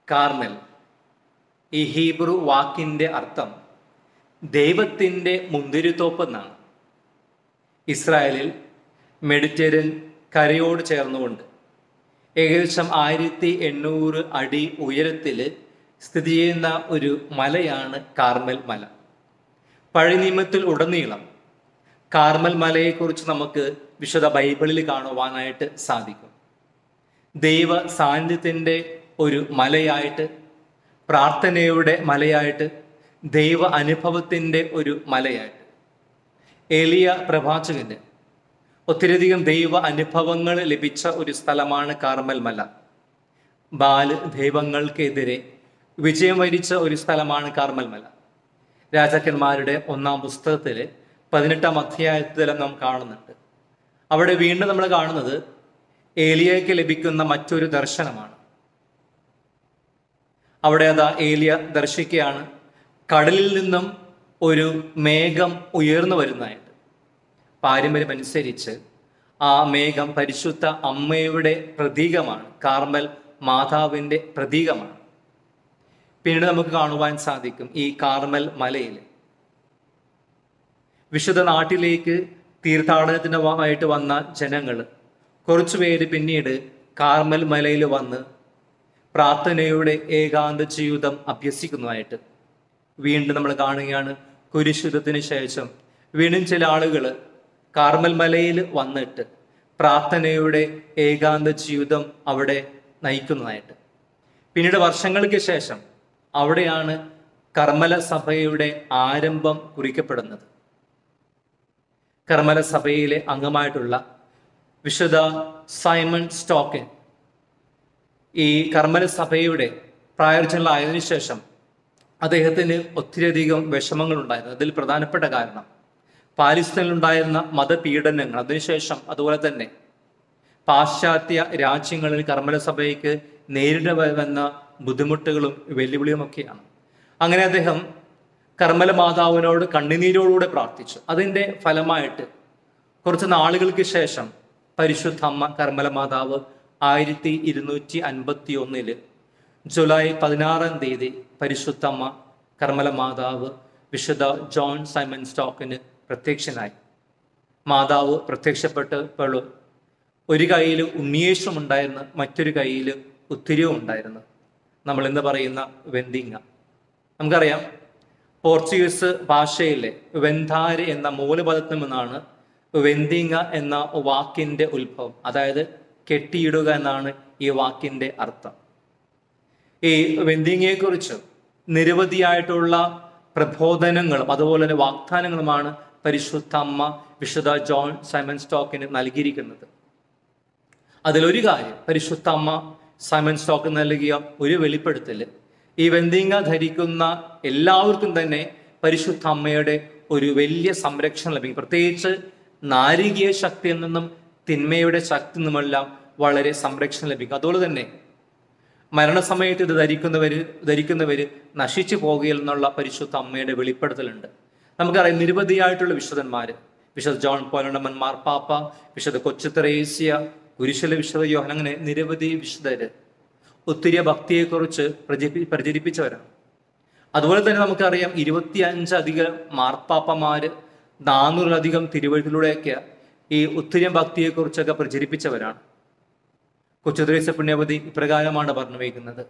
Carmel ഈ Hebrew വാക്കിൻ്റെ അർത്ഥം ദൈവത്തിൻ്റെ മുന്തിരിത്തോപ്പ് എന്നാണ് ഇസ്രായേലിൽ മെഡിറ്ററേനിയൻ കരയോട് ചേർന്നുകൊണ്ട് ഏകദേശം ആയിരത്തി എണ്ണൂറ് അടി ഉയരത്തിൽ സ്ഥിതി ചെയ്യുന്ന ഒരു മലയാണ് കാർമൽ മല പഴയ നിയമത്തിൽ ഉടനീളം കാർമൽ മലയെക്കുറിച്ച് നമുക്ക് വിശുദ്ധ ബൈബിളിൽ കാണുവാനായിട്ട് സാധിക്കും ദൈവ സാന്നിധ്യത്തിൻ്റെ ഒരു മലയായിട്ട് പ്രാർത്ഥനയുടെ മലയായിട്ട് ദൈവ അനുഭവത്തിൻ്റെ ഒരു മലയായിട്ട് എളിയ പ്രവാചകന് ഒത്തിരിയധികം ദൈവ അനുഭവങ്ങൾ ലഭിച്ച ഒരു സ്ഥലമാണ് കാർമൽ മല ബാല് ദൈവങ്ങൾക്കെതിരെ വിജയം വരിച്ച ഒരു സ്ഥലമാണ് കാർമൽ മല രാജാക്കന്മാരുടെ ഒന്നാം പുസ്തകത്തിൽ പതിനെട്ടാം അധ്യായത്തിലും നാം കാണുന്നുണ്ട് അവിടെ വീണ്ടും നമ്മൾ കാണുന്നത് ഏലിയയ്ക്ക് ലഭിക്കുന്ന മറ്റൊരു ദർശനമാണ് അവിടെ അതാ ഏലിയ ദർശിക്കുകയാണ് കടലിൽ നിന്നും ഒരു മേഘം ഉയർന്നു വരുന്നതായിട്ട് പാരമ്പര്യമനുസരിച്ച് ആ മേഘം പരിശുദ്ധ അമ്മയുടെ പ്രതീകമാണ് കാർമൽ മാതാവിൻ്റെ പ്രതീകമാണ് പിന്നീട് നമുക്ക് കാണുവാൻ സാധിക്കും ഈ കാർമൽ മലയിൽ വിശുദ്ധ നാട്ടിലേക്ക് തീർത്ഥാടനത്തിനുമായിട്ട് വന്ന ജനങ്ങൾ കുറച്ചുപേര് പിന്നീട് കാർമൽ മലയിൽ വന്ന് പ്രാർത്ഥനയുടെ ഏകാന്ത ജീവിതം അഭ്യസിക്കുന്നതായിട്ട് വീണ്ടും നമ്മൾ കാണുകയാണ് കുരിശുദ്ധത്തിന് ശേഷം വീണ്ടും ചില ആളുകൾ കാർമൽ മലയിൽ വന്നിട്ട് പ്രാർത്ഥനയുടെ ഏകാന്ത ജീവിതം അവിടെ നയിക്കുന്നതായിട്ട് പിന്നീട് വർഷങ്ങൾക്ക് ശേഷം അവിടെയാണ് കർമ്മല സഭയുടെ ആരംഭം കുറിക്കപ്പെടുന്നത് കർമ്മല സഭയിലെ അംഗമായിട്ടുള്ള വിശുദ്ധ സൈമൺ സ്റ്റോക്കൻ ഈ കർമ്മല സഭയുടെ പ്രായോജനലായതിനു ശേഷം അദ്ദേഹത്തിന് ഒത്തിരിയധികം വിഷമങ്ങൾ ഉണ്ടായിരുന്നു അതിൽ പ്രധാനപ്പെട്ട കാരണം പാലിസ്ഥാനിലുണ്ടായിരുന്ന മതപീഡനങ്ങൾ അതിനുശേഷം അതുപോലെ തന്നെ പാശ്ചാത്യ രാജ്യങ്ങളിൽ കർമ്മല സഭയ്ക്ക് നേരിട വന്ന ബുദ്ധിമുട്ടുകളും വെല്ലുവിളിയുമൊക്കെയാണ് അങ്ങനെ അദ്ദേഹം കർമ്മല മാതാവിനോട് കണ്ണുനീരോടുകൂടെ പ്രാർത്ഥിച്ചു അതിൻ്റെ ഫലമായിട്ട് കുറച്ച് നാളുകൾക്ക് ശേഷം പരിശുദ്ധ അമ്മ കർമ്മല മാതാവ് ആയിരത്തി ഇരുന്നൂറ്റി അൻപത്തി ഒന്നില് ജൂലൈ പതിനാറാം തീയതി പരിശുദ്ധ അമ്മ കർമ്മല മാതാവ് വിശുദ്ധ ജോൺ സൈമൺ സ്റ്റോക്കിന് പ്രത്യക്ഷനായി മാതാവ് പ്രത്യക്ഷപ്പെട്ടപ്പോൾ ഒരു കയ്യിൽ ഉണ്ണിയേശും ഉണ്ടായിരുന്നു മറ്റൊരു കയ്യിൽ ഉത്തിരിയും ഉണ്ടായിരുന്നു നമ്മൾ ഇന്ന് പറയുന്ന വെന്തിങ്ങ നമുക്കറിയാം പോർച്ചുഗീസ് ഭാഷയിലെ വെന്താര് എന്ന മൂലപദത്തിൽ നിന്നാണ് വെന്തിങ്ങ എന്ന വാക്കിന്റെ ഉത്ഭവം അതായത് കെട്ടിയിടുക എന്നാണ് ഈ വാക്കിന്റെ അർത്ഥം ഈ വെന്തിങ്ങയെക്കുറിച്ച് നിരവധിയായിട്ടുള്ള പ്രബോധനങ്ങളും അതുപോലെ തന്നെ വാഗ്ദാനങ്ങളുമാണ് പരിശുദ്ധ അമ്മ വിശുദ്ധ ജോൺ സൈമൺ സ്റ്റോക്കിന് നൽകിയിരിക്കുന്നത് അതിലൊരു കാര്യം പരിശുദ്ധ അമ്മ സൈമൺ സ്റ്റോക്ക് നൽകിയ ഒരു വെളിപ്പെടുത്തൽ ഈ വെന്തിങ്ങ ധരിക്കുന്ന എല്ലാവർക്കും തന്നെ പരിശുദ്ധ അമ്മയുടെ ഒരു വലിയ സംരക്ഷണം ലഭിക്കും പ്രത്യേകിച്ച് നാരികീയ ശക്തിയിൽ നിന്നും തിന്മയുടെ ശക്തി നിന്നുമെല്ലാം വളരെ സംരക്ഷണം ലഭിക്കും അതുപോലെ തന്നെ മരണസമയത്ത് ഇത് ധരിക്കുന്നവര് ധരിക്കുന്നവര് നശിച്ചു പോകുകയെന്നുള്ള പരിശുദ്ധ അമ്മയുടെ വെളിപ്പെടുത്തലുണ്ട് നമുക്കറിയാം നിരവധിയായിട്ടുള്ള വിശുദ്ധന്മാര് വിശുദ്ധ ജോൺ പോലണ്ടമൻ മാർപ്പാപ്പ വിശുദ്ധ കൊച്ചു തെരേസ്യ കുരിശിലെ വിശുദ്ധ യോഹൻ അങ്ങനെ നിരവധി വിശുദ്ധര് ഒത്തിരി ഭക്തിയെക്കുറിച്ച് പ്രചരി പ്രചരിപ്പിച്ചവരാണ് അതുപോലെ തന്നെ നമുക്കറിയാം ഇരുപത്തിയഞ്ച് അധികം മാർപ്പാപ്പമാര് നാനൂറിലധികം തിരുവഴുത്തിലൂടെയൊക്കെ ഈ ഉത്തിരിയം ഭക്തിയെക്കുറിച്ചൊക്കെ പ്രചരിപ്പിച്ചവരാണ് കൊച്ചുദ്രേശ പുണ്യവതി ഇപ്രകാരമാണ് പറഞ്ഞു വയ്ക്കുന്നത്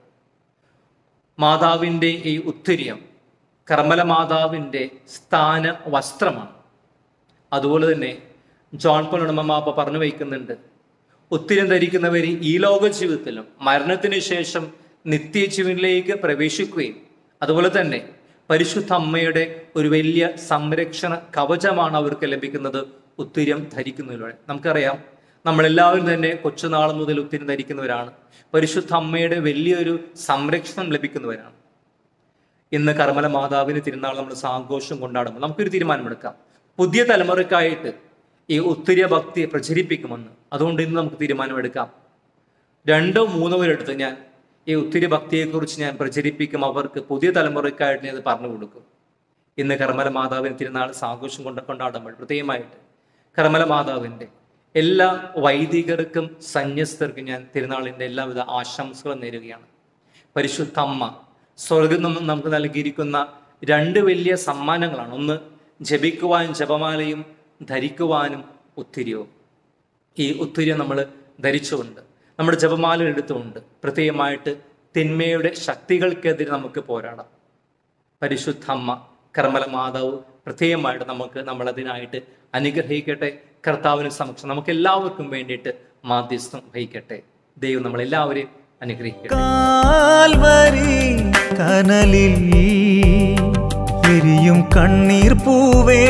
മാതാവിൻ്റെ ഈ ഉത്തിരിയം കർമ്മല മാതാവിൻ്റെ സ്ഥാന വസ്ത്രമാണ് അതുപോലെ തന്നെ ജോൺ പൊണ്ണമാപ്പ പറഞ്ഞു വയ്ക്കുന്നുണ്ട് ഉത്തിരം ധരിക്കുന്നവർ ഈ ലോക ജീവിതത്തിലും മരണത്തിന് ശേഷം നിത്യജീവനിലേക്ക് പ്രവേശിക്കുകയും അതുപോലെ തന്നെ പരിശുദ്ധ അമ്മയുടെ ഒരു വലിയ സംരക്ഷണ കവചമാണ് അവർക്ക് ലഭിക്കുന്നത് ഉത്തിരം ധരിക്കുന്നതിലൂടെ നമുക്കറിയാം നമ്മളെല്ലാവരും തന്നെ കൊച്ചുനാൾ മുതൽ ഉത്തിരം ധരിക്കുന്നവരാണ് പരിശുദ്ധ അമ്മയുടെ വലിയൊരു സംരക്ഷണം ലഭിക്കുന്നവരാണ് ഇന്ന് കർമ്മല മാതാവിന് തിരുനാൾ നമ്മൾ സാഘോഷം കൊണ്ടാടുമ്പോൾ നമുക്കൊരു തീരുമാനമെടുക്കാം പുതിയ തലമുറക്കായിട്ട് ഈ ഒത്തിരി ഭക്തിയെ പ്രചരിപ്പിക്കുമെന്ന് അതുകൊണ്ട് ഇന്ന് നമുക്ക് തീരുമാനമെടുക്കാം രണ്ടോ മൂന്നോ പേരെടുത്ത് ഞാൻ ഈ ഒത്തിരി ഭക്തിയെക്കുറിച്ച് ഞാൻ പ്രചരിപ്പിക്കും അവർക്ക് പുതിയ തലമുറക്കായിട്ട് ഞാൻ ഇത് പറഞ്ഞു കൊടുക്കും ഇന്ന് കർമ്മല മാതാവിന് തിരുനാൾ സാഘോഷം കൊണ്ട് കൊണ്ടാടുമ്പോൾ പ്രത്യേകമായിട്ട് കർമ്മല മാതാവിൻ്റെ എല്ലാ വൈദികർക്കും സന്യസ്തർക്കും ഞാൻ തിരുനാളിൻ്റെ എല്ലാവിധ ആശംസകളും നേരുകയാണ് പരിശുദ്ധ അമ്മ സ്വർഗം നമ്മ- നമുക്ക് നൽകിയിരിക്കുന്ന രണ്ട് വലിയ സമ്മാനങ്ങളാണ് ഒന്ന് ജപിക്കുവാൻ ജപമാലയും ധരിക്കുവാനും ഉത്തിരിയവും ഈ ഉത്തിരി നമ്മൾ ധരിച്ചുകൊണ്ട് നമ്മുടെ ജപമാല എടുത്തുകൊണ്ട് പ്രത്യേകമായിട്ട് തിന്മയുടെ ശക്തികൾക്കെതിരെ നമുക്ക് പോരാടാം പരിശുദ്ധ അമ്മ കർമ്മല മാതാവ് പ്രത്യേകമായിട്ട് നമുക്ക് നമ്മളതിനായിട്ട് അനുഗ്രഹിക്കട്ടെ കർത്താവിന് സമക്ഷം നമുക്ക് എല്ലാവർക്കും വേണ്ടിയിട്ട് മാധ്യസ്ഥം വഹിക്കട്ടെ ദൈവം നമ്മളെല്ലാവരെയും അനുഗ്രഹിക്കട്ടെ കാൽവരി കനലിൽ എരിയും കണ്ണീർ പൂവേ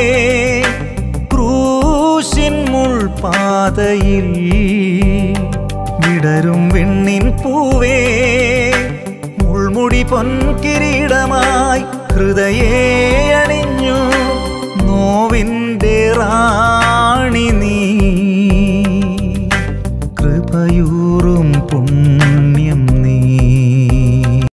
ക്രൂശിൻ മുൾപാതയിൽ വിടരും വെണ്ണിൻ പൂവേ മുൾമുടി പൊൻകിരീടമായി ഹൃദയേ